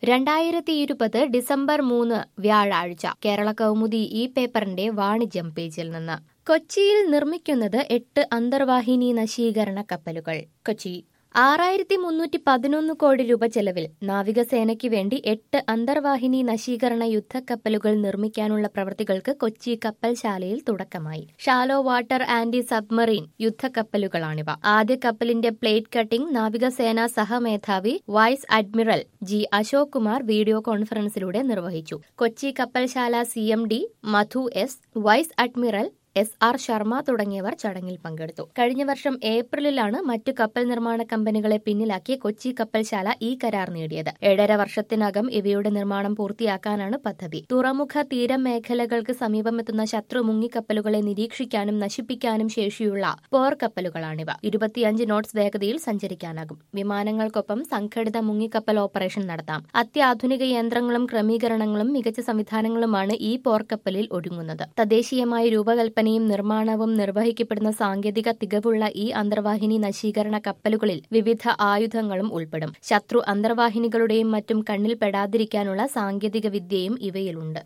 രണ്ടായിരത്തി ഇരുപത് ഡിസംബർ മൂന്ന് വ്യാഴാഴ്ച കേരള കൗമുദി ഈ പേപ്പറിന്റെ വാണിജ്യം പേജിൽ നിന്ന് കൊച്ചിയിൽ നിർമ്മിക്കുന്നത് എട്ട് അന്തർവാഹിനി നശീകരണ കപ്പലുകൾ കൊച്ചി ആറായിരത്തി മുന്നൂറ്റി പതിനൊന്ന് കോടി രൂപ ചെലവിൽ നാവികസേനയ്ക്ക് വേണ്ടി എട്ട് അന്തർവാഹിനി നശീകരണ യുദ്ധക്കപ്പലുകൾ നിർമ്മിക്കാനുള്ള പ്രവൃത്തികൾക്ക് കൊച്ചി കപ്പൽശാലയിൽ തുടക്കമായി ഷാലോ വാട്ടർ ആന്റി സബ്മറീൻ യുദ്ധക്കപ്പലുകളാണിവ ആദ്യ കപ്പലിന്റെ പ്ലേറ്റ് കട്ടിംഗ് നാവികസേനാ സഹമേധാവി vice admiral G Ashok Kumar video കോൺഫറൻസിലൂടെ നിർവഹിച്ചു കൊച്ചി കപ്പൽശാല C M D Madhu S vice admiral S R Sharma തുടങ്ങിയവർ ചടങ്ങിൽ പങ്കെടുത്തു കഴിഞ്ഞ വർഷം ഏപ്രിലിലാണ് മറ്റു കപ്പൽ നിർമ്മാണ കമ്പനികളെ പിന്നിലാക്കി കൊച്ചി കപ്പൽശാല ഈ കരാർ നേടിയത് ഏഴര വർഷത്തിനകം ഇവയുടെ നിർമ്മാണം പൂർത്തിയാക്കാനാണ് പദ്ധതി തുറമുഖ തീരമേഖലകൾക്ക് സമീപമെത്തുന്ന ശത്രു മുങ്ങിക്കപ്പലുകളെ നിരീക്ഷിക്കാനും നശിപ്പിക്കാനും ശേഷിയുള്ള പോർ കപ്പലുകളാണിവ ഇരുപത്തിയഞ്ച് നോട്ട്സ് വേഗതയിൽ സഞ്ചരിക്കാനാകും വിമാനങ്ങൾക്കൊപ്പം സംഘടിത മുങ്ങിക്കപ്പൽ ഓപ്പറേഷൻ നടത്താം അത്യാധുനിക യന്ത്രങ്ങളും ക്രമീകരണങ്ങളും മികച്ച സംവിധാനങ്ങളുമാണ് ഈ പോർക്കപ്പലിൽ ഒരുങ്ങുന്നത് തദ്ദേശീയമായി രൂപകൽപ്പന കൽപ്പനയും നിർമ്മാണവും നിർവഹിക്കപ്പെടുന്ന സാങ്കേതിക തികവുള്ള ഈ അന്തർവാഹിനി നശീകരണ കപ്പലുകളിൽ വിവിധ ആയുധങ്ങളും ഉൾപ്പെടും ശത്രു അന്തർവാഹിനികളുടെയും മറ്റും കണ്ണിൽ പെടാതിരിക്കാനുള്ള സാങ്കേതിക വിദ്യയും ഇവയിലുണ്ട്